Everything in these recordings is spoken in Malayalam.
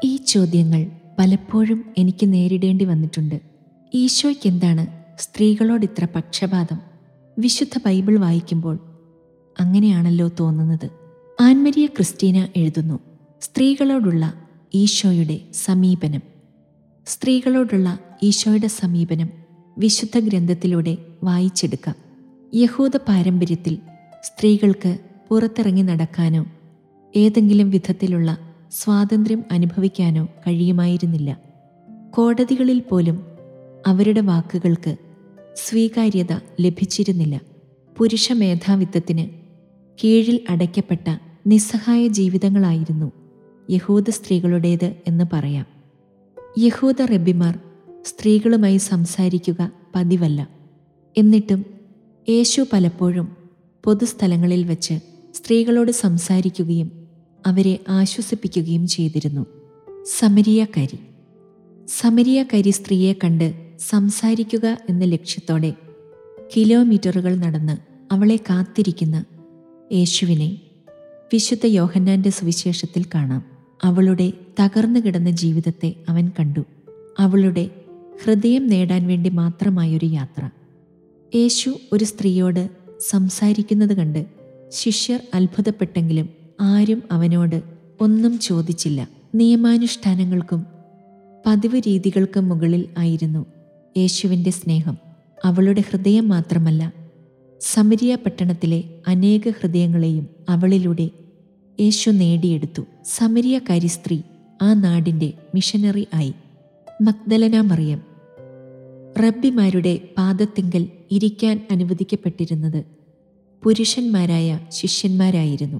ഈ ചോദ്യങ്ങൾ പലപ്പോഴും എനിക്ക് നേരിടേണ്ടി വന്നിട്ടുണ്ട് ഈശോയ്ക്ക് എന്താണ് സ്ത്രീകളോട് ഇത്ര പക്ഷപാതം വിശുദ്ധ ബൈബിൾ വായിക്കുമ്പോൾ അങ്ങനെയാണല്ലോ തോന്നുന്നത് ആൻമരിയ ക്രിസ്റ്റീന എഴുതുന്നു സ്ത്രീകളോടുള്ള ഈശോയുടെ സമീപനം സ്ത്രീകളോടുള്ള ഈശോയുടെ സമീപനം വിശുദ്ധ ഗ്രന്ഥത്തിലൂടെ വായിച്ചെടുക്കാം യഹൂദ പാരമ്പര്യത്തിൽ സ്ത്രീകൾക്ക് പുറത്തിറങ്ങി നടക്കാനോ ഏതെങ്കിലും വിധത്തിലുള്ള സ്വാതന്ത്ര്യം അനുഭവിക്കാനോ കഴിയുമായിരുന്നില്ല കോടതികളിൽ പോലും അവരുടെ വാക്കുകൾക്ക് സ്വീകാര്യത ലഭിച്ചിരുന്നില്ല പുരുഷ മേധാവിത്വത്തിന് കീഴിൽ അടയ്ക്കപ്പെട്ട നിസ്സഹായ ജീവിതങ്ങളായിരുന്നു യഹൂദ സ്ത്രീകളുടേത് എന്ന് പറയാം യഹൂദ റബ്ബിമാർ സ്ത്രീകളുമായി സംസാരിക്കുക പതിവല്ല എന്നിട്ടും യേശു പലപ്പോഴും പൊതുസ്ഥലങ്ങളിൽ വച്ച് സ്ത്രീകളോട് സംസാരിക്കുകയും അവരെ ആശ്വസിപ്പിക്കുകയും ചെയ്തിരുന്നു സമരിയക്കാരി സമരിയക്കാരി സ്ത്രീയെ കണ്ട് സംസാരിക്കുക എന്ന ലക്ഷ്യത്തോടെ കിലോമീറ്ററുകൾ നടന്ന് അവളെ കാത്തിരിക്കുന്ന യേശുവിനെ വിശുദ്ധ യോഹന്നാന്റെ സുവിശേഷത്തിൽ കാണാം അവളുടെ തകർന്നു കിടന്ന ജീവിതത്തെ അവൻ കണ്ടു അവളുടെ ഹൃദയം നേടാൻ വേണ്ടി മാത്രമായൊരു യാത്ര യേശു ഒരു സ്ത്രീയോട് സംസാരിക്കുന്നത് കണ്ട് ശിഷ്യർ അത്ഭുതപ്പെട്ടെങ്കിലും ആരും അവനോട് ഒന്നും ചോദിച്ചില്ല നിയമാനുഷ്ഠാനങ്ങൾക്കും പതിവ് രീതികൾക്കും മുകളിൽ ആയിരുന്നു യേശുവിൻ്റെ സ്നേഹം അവളുടെ ഹൃദയം മാത്രമല്ല സമരിയ പട്ടണത്തിലെ അനേക ഹൃദയങ്ങളെയും അവളിലൂടെ യേശു നേടിയെടുത്തു സമരിയക്കാരി സ്ത്രീ ആ നാടിൻ്റെ മിഷനറി ആയി മഗ്ദലന മറിയം റബ്ബിമാരുടെ പാദത്തിങ്കൽ ഇരിക്കാൻ അനുവദിക്കപ്പെട്ടിരുന്നത് പുരുഷന്മാരായ ശിഷ്യന്മാരായിരുന്നു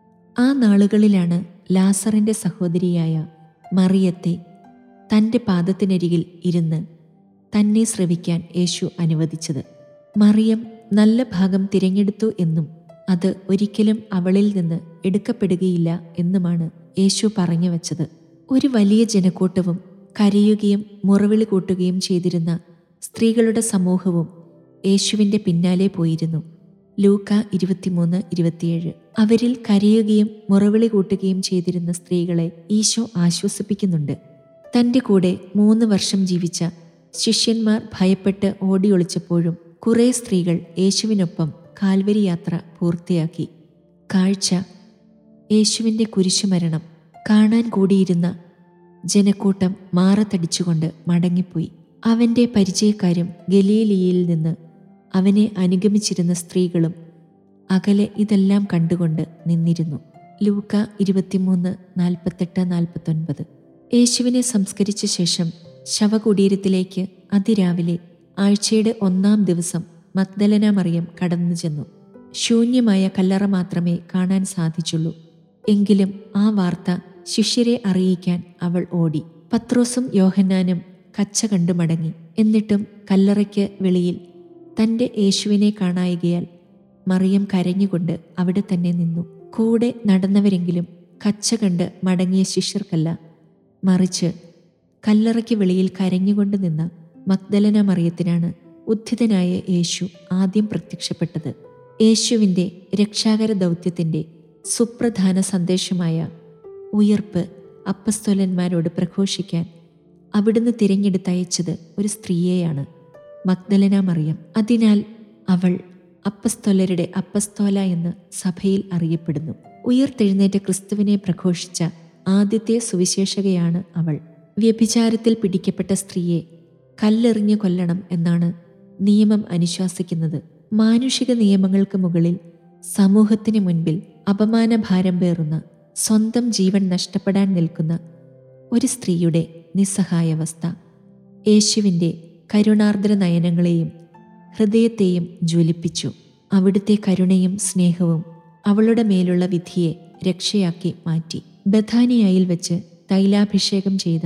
ആ നാളുകളിലാണ് ലാസറിൻ്റെ സഹോദരിയായ മറിയത്തെ തൻ്റെ പാദത്തിനരികിൽ ഇരുന്ന് തന്നെ ശ്രവിക്കാൻ യേശു അനുവദിച്ചത് മറിയം നല്ല ഭാഗം തിരഞ്ഞെടുത്തു എന്നും അത് ഒരിക്കലും അവളിൽ നിന്ന് എടുക്കപ്പെടുകയില്ല എന്നുമാണ് യേശു പറഞ്ഞു വച്ചത് ഒരു വലിയ ജനക്കൂട്ടവും കരയുകയും മുറവിളി കൂട്ടുകയും ചെയ്തിരുന്ന സ്ത്രീകളുടെ സമൂഹവും യേശുവിൻ്റെ പിന്നാലെ പോയിരുന്നു ലൂക്ക ഇരുപത്തിമൂന്ന് ഇരുപത്തിയേഴ് അവരിൽ കരയുകയും മുറവിളി കൂട്ടുകയും ചെയ്തിരുന്ന സ്ത്രീകളെ ഈശോ ആശ്വസിപ്പിക്കുന്നുണ്ട് തൻ്റെ കൂടെ മൂന്ന് വർഷം ജീവിച്ച ശിഷ്യന്മാർ ഭയപ്പെട്ട് ഓടിയൊളിച്ചപ്പോഴും കുറേ സ്ത്രീകൾ യേശുവിനൊപ്പം കാൽവരി യാത്ര പൂർത്തിയാക്കി കാഴ്ച യേശുവിൻ്റെ കുരിശുമരണം കാണാൻ കൂടിയിരുന്ന ജനക്കൂട്ടം മാറത്തടിച്ചുകൊണ്ട് മടങ്ങിപ്പോയി അവൻ്റെ പരിചയക്കാരും ഗലീലിയയിൽ നിന്ന് അവനെ അനുഗമിച്ചിരുന്ന സ്ത്രീകളും അകലെ ഇതെല്ലാം കണ്ടുകൊണ്ട് നിന്നിരുന്നു ലൂക്ക ഇരുപത്തിമൂന്ന് നാൽപ്പത്തെട്ട് നാൽപ്പത്തൊൻപത് യേശുവിനെ സംസ്കരിച്ച ശേഷം ശവകുടീരത്തിലേക്ക് അതിരാവിലെ ആഴ്ചയുടെ ഒന്നാം ദിവസം മഗ്ദലന മറിയം കടന്നു ചെന്നു ശൂന്യമായ കല്ലറ മാത്രമേ കാണാൻ സാധിച്ചുള്ളൂ എങ്കിലും ആ വാർത്ത ശിഷ്യരെ അറിയിക്കാൻ അവൾ ഓടി പത്രോസും യോഹന്നാനും കച്ച കണ്ടു മടങ്ങി എന്നിട്ടും കല്ലറയ്ക്ക് വെളിയിൽ തൻ്റെ യേശുവിനെ കാണായികയാൽ മറിയം കരഞ്ഞുകൊണ്ട് അവിടെ തന്നെ നിന്നു കൂടെ നടന്നവരെങ്കിലും കച്ച കണ്ട് മടങ്ങിയ ശിഷ്യർക്കല്ല മറിച്ച് കല്ലറയ്ക്ക് വെളിയിൽ കരഞ്ഞുകൊണ്ട് നിന്ന മഗ്ദലന മറിയത്തിനാണ് ഉദ്ധിതനായ യേശു ആദ്യം പ്രത്യക്ഷപ്പെട്ടത് യേശുവിൻ്റെ രക്ഷാകര ദൗത്യത്തിൻ്റെ സുപ്രധാന സന്ദേശമായ ഉയർപ്പ് അപ്പസ്തോലന്മാരോട് പ്രഘോഷിക്കാൻ അവിടുന്ന് തിരഞ്ഞെടുത്തയച്ചത് ഒരു സ്ത്രീയെയാണ് മഗ്ദലന മറിയം അതിനാൽ അവൾ അപ്പസ്തോലരുടെ അപ്പസ്തോല എന്ന് സഭയിൽ അറിയപ്പെടുന്നു ഉയർത്തെഴുന്നേറ്റ ക്രിസ്തുവിനെ പ്രഘോഷിച്ച ആദ്യത്തെ സുവിശേഷകയാണ് അവൾ വ്യഭിചാരത്തിൽ പിടിക്കപ്പെട്ട സ്ത്രീയെ കല്ലെറിഞ്ഞു കൊല്ലണം എന്നാണ് നിയമം അനുശാസിക്കുന്നത് മാനുഷിക നിയമങ്ങൾക്ക് മുകളിൽ സമൂഹത്തിന് മുൻപിൽ അപമാനഭാരം പേറുന്ന സ്വന്തം ജീവൻ നഷ്ടപ്പെടാൻ നിൽക്കുന്ന ഒരു സ്ത്രീയുടെ നിസ്സഹായാവസ്ഥ യേശുവിൻ്റെ കരുണാർദ്ര നയനങ്ങളെയും ഹൃദയത്തെയും ജ്വലിപ്പിച്ചു അവിടുത്തെ കരുണയും സ്നേഹവും അവളുടെ മേലുള്ള വിധിയെ രക്ഷയാക്കി മാറ്റി ബഥാനിയായിൽ വെച്ച് തൈലാഭിഷേകം ചെയ്ത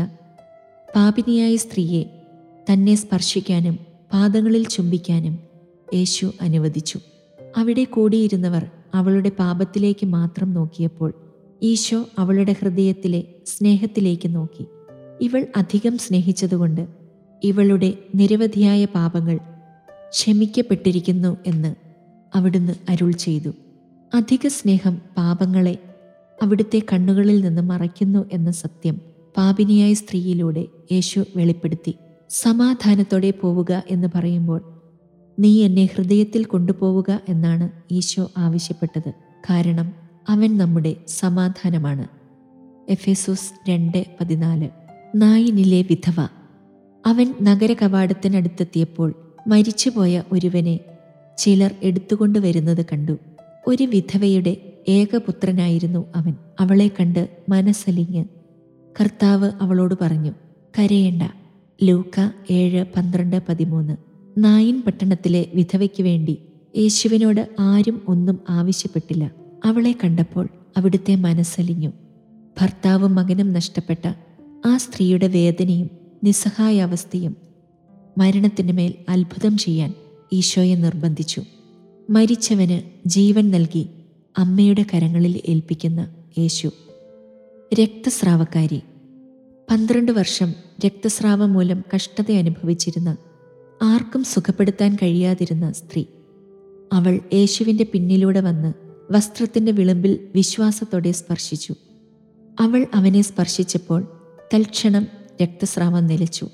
പാപിനിയായ സ്ത്രീയെ തന്നെ സ്പർശിക്കാനും പാദങ്ങളിൽ ചുംബിക്കാനും യേശു അനുവദിച്ചു അവിടെ കൂടിയിരുന്നവർ അവളുടെ പാപത്തിലേക്ക് മാത്രം നോക്കിയപ്പോൾ ഈശോ അവളുടെ ഹൃദയത്തിലെ സ്നേഹത്തിലേക്ക് നോക്കി ഇവൾ അധികം സ്നേഹിച്ചതുകൊണ്ട് ഇവളുടെ നിരവധിയായ പാപങ്ങൾ ക്ഷമിക്കപ്പെട്ടിരിക്കുന്നു എന്ന് അവിടുന്ന് അരുൾ ചെയ്തു അധിക സ്നേഹം പാപങ്ങളെ അവിടുത്തെ കണ്ണുകളിൽ നിന്ന് മറയ്ക്കുന്നു എന്ന സത്യം പാപിനിയായ സ്ത്രീയിലൂടെ യേശു വെളിപ്പെടുത്തി സമാധാനത്തോടെ പോവുക എന്ന് പറയുമ്പോൾ നീ എന്നെ ഹൃദയത്തിൽ കൊണ്ടുപോവുക എന്നാണ് ഈശോ ആവശ്യപ്പെട്ടത് കാരണം അവൻ നമ്മുടെ സമാധാനമാണ് എഫേസൂസ് രണ്ട് പതിനാല് നായിനിലെ വിധവ അവൻ നഗര കവാടത്തിനടുത്തെത്തിയപ്പോൾ മരിച്ചുപോയ ഒരുവനെ ചിലർ എടുത്തുകൊണ്ടുവരുന്നത് കണ്ടു ഒരു വിധവയുടെ ഏകപുത്രനായിരുന്നു അവൻ അവളെ കണ്ട് മനസ്സലിഞ്ഞ് കർത്താവ് അവളോട് പറഞ്ഞു കരയേണ്ട ലൂക്ക ഏഴ് പന്ത്രണ്ട് പതിമൂന്ന് നായിൻ പട്ടണത്തിലെ വിധവയ്ക്ക് വേണ്ടി യേശുവിനോട് ആരും ഒന്നും ആവശ്യപ്പെട്ടില്ല അവളെ കണ്ടപ്പോൾ അവിടുത്തെ മനസ്സലിഞ്ഞു ഭർത്താവും മകനും നഷ്ടപ്പെട്ട ആ സ്ത്രീയുടെ വേദനയും നിസ്സഹായാവസ്ഥയും മരണത്തിന് മേൽ അത്ഭുതം ചെയ്യാൻ ഈശോയെ നിർബന്ധിച്ചു മരിച്ചവന് ജീവൻ നൽകി അമ്മയുടെ കരങ്ങളിൽ ഏൽപ്പിക്കുന്ന യേശു രക്തസ്രാവക്കാരി പന്ത്രണ്ട് വർഷം രക്തസ്രാവം മൂലം കഷ്ടത അനുഭവിച്ചിരുന്ന ആർക്കും സുഖപ്പെടുത്താൻ കഴിയാതിരുന്ന സ്ത്രീ അവൾ യേശുവിൻ്റെ പിന്നിലൂടെ വന്ന് വസ്ത്രത്തിൻ്റെ വിളിമ്പിൽ വിശ്വാസത്തോടെ സ്പർശിച്ചു അവൾ അവനെ സ്പർശിച്ചപ്പോൾ തൽക്ഷണം രക്തസ്രാവം നിലച്ചു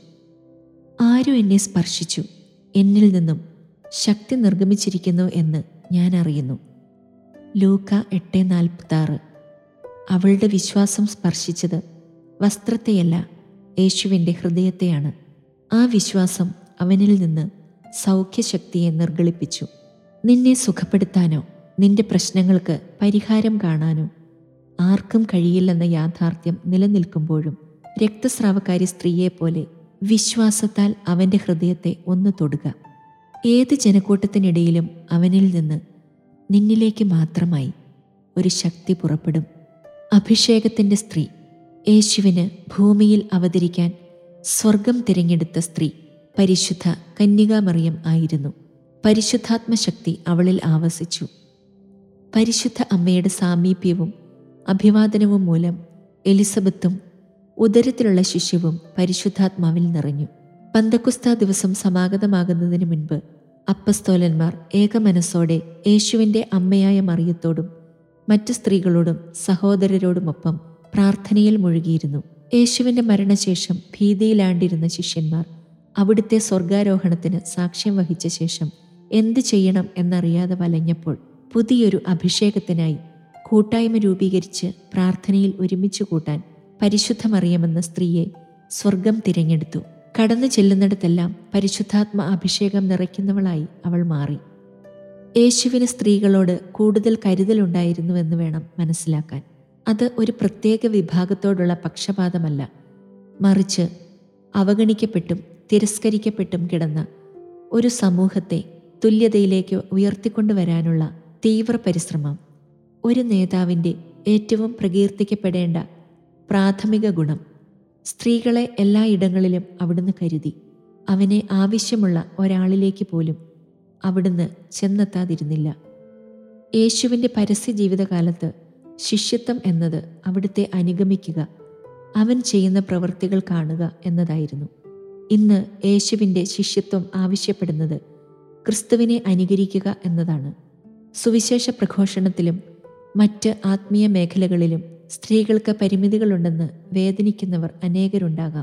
ആരും എന്നെ സ്പർശിച്ചു എന്നിൽ നിന്നും ശക്തി നിർഗമിച്ചിരിക്കുന്നു എന്ന് ഞാൻ അറിയുന്നു ലൂക്ക എട്ട് നാൽപ്പത്താറ് അവളുടെ വിശ്വാസം സ്പർശിച്ചത് വസ്ത്രത്തെയല്ല യേശുവിൻ്റെ ഹൃദയത്തെയാണ് ആ വിശ്വാസം അവനിൽ നിന്ന് സൗഖ്യശക്തിയെ നിർഗളിപ്പിച്ചു നിന്നെ സുഖപ്പെടുത്താനോ നിന്റെ പ്രശ്നങ്ങൾക്ക് പരിഹാരം കാണാനോ ആർക്കും കഴിയില്ലെന്ന യാഥാർത്ഥ്യം നിലനിൽക്കുമ്പോഴും രക്തസ്രാവക്കാരി സ്ത്രീയെപ്പോലെ വിശ്വാസത്താൽ അവൻ്റെ ഹൃദയത്തെ ഒന്ന് തൊടുക ഏത് ജനക്കൂട്ടത്തിനിടയിലും അവനിൽ നിന്ന് നിന്നിലേക്ക് മാത്രമായി ഒരു ശക്തി പുറപ്പെടും അഭിഷേകത്തിൻ്റെ സ്ത്രീ യേശുവിന് ഭൂമിയിൽ അവതരിക്കാൻ സ്വർഗം തിരഞ്ഞെടുത്ത സ്ത്രീ പരിശുദ്ധ കന്യകാമറിയം ആയിരുന്നു പരിശുദ്ധാത്മശക്തി അവളിൽ ആവസിച്ചു പരിശുദ്ധ അമ്മയുടെ സാമീപ്യവും അഭിവാദനവും മൂലം എലിസബത്തും ഉദരത്തിലുള്ള ശിശുവും പരിശുദ്ധാത്മാവിൽ നിറഞ്ഞു പന്തക്കുസ്ത ദിവസം സമാഗതമാകുന്നതിന് മുൻപ് അപ്പസ്തോലന്മാർ ഏകമനസ്സോടെ യേശുവിൻ്റെ അമ്മയായ മറിയത്തോടും മറ്റു സ്ത്രീകളോടും സഹോദരരോടുമൊപ്പം പ്രാർത്ഥനയിൽ മുഴുകിയിരുന്നു യേശുവിൻ്റെ മരണശേഷം ഭീതിയിലാണ്ടിരുന്ന ശിഷ്യന്മാർ അവിടുത്തെ സ്വർഗാരോഹണത്തിന് സാക്ഷ്യം വഹിച്ച ശേഷം എന്ത് ചെയ്യണം എന്നറിയാതെ വലഞ്ഞപ്പോൾ പുതിയൊരു അഭിഷേകത്തിനായി കൂട്ടായ്മ രൂപീകരിച്ച് പ്രാർത്ഥനയിൽ ഒരുമിച്ച് കൂട്ടാൻ പരിശുദ്ധമറിയമെന്ന സ്ത്രീയെ സ്വർഗം തിരഞ്ഞെടുത്തു കടന്നു ചെല്ലുന്നിടത്തെല്ലാം പരിശുദ്ധാത്മ അഭിഷേകം നിറയ്ക്കുന്നവളായി അവൾ മാറി യേശുവിന് സ്ത്രീകളോട് കൂടുതൽ കരുതലുണ്ടായിരുന്നുവെന്ന് വേണം മനസ്സിലാക്കാൻ അത് ഒരു പ്രത്യേക വിഭാഗത്തോടുള്ള പക്ഷപാതമല്ല മറിച്ച് അവഗണിക്കപ്പെട്ടും തിരസ്കരിക്കപ്പെട്ടും കിടന്ന ഒരു സമൂഹത്തെ തുല്യതയിലേക്ക് ഉയർത്തിക്കൊണ്ടുവരാനുള്ള തീവ്ര പരിശ്രമം ഒരു നേതാവിൻ്റെ ഏറ്റവും പ്രകീർത്തിക്കപ്പെടേണ്ട പ്രാഥമിക ഗുണം സ്ത്രീകളെ എല്ലായിടങ്ങളിലും അവിടുന്ന് കരുതി അവനെ ആവശ്യമുള്ള ഒരാളിലേക്ക് പോലും അവിടുന്ന് ചെന്നെത്താതിരുന്നില്ല യേശുവിൻ്റെ പരസ്യ ജീവിതകാലത്ത് ശിഷ്യത്വം എന്നത് അവിടുത്തെ അനുഗമിക്കുക അവൻ ചെയ്യുന്ന പ്രവൃത്തികൾ കാണുക എന്നതായിരുന്നു ഇന്ന് യേശുവിൻ്റെ ശിഷ്യത്വം ആവശ്യപ്പെടുന്നത് ക്രിസ്തുവിനെ അനുകരിക്കുക എന്നതാണ് സുവിശേഷ പ്രഘോഷണത്തിലും മറ്റ് ആത്മീയ മേഖലകളിലും സ്ത്രീകൾക്ക് പരിമിതികളുണ്ടെന്ന് വേദനിക്കുന്നവർ അനേകരുണ്ടാകാം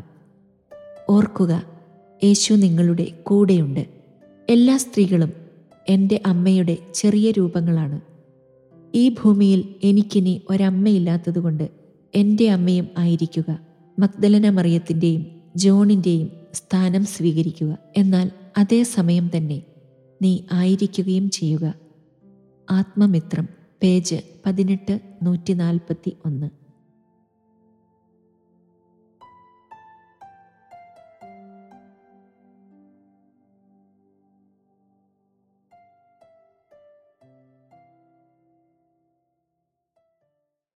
ഓർക്കുക യേശു നിങ്ങളുടെ കൂടെയുണ്ട് എല്ലാ സ്ത്രീകളും എൻ്റെ അമ്മയുടെ ചെറിയ രൂപങ്ങളാണ് ഈ ഭൂമിയിൽ എനിക്കിനി ഒരമ്മയില്ലാത്തതുകൊണ്ട് എൻ്റെ അമ്മയും ആയിരിക്കുക മഗ്ദലന മറിയത്തിൻ്റെയും ജോണിൻ്റെയും സ്ഥാനം സ്വീകരിക്കുക എന്നാൽ അതേ സമയം തന്നെ നീ ആയിരിക്കുകയും ചെയ്യുക ആത്മമിത്രം പേജ് പതിനെട്ട് നൂറ്റി നാൽപ്പത്തി ഒന്ന്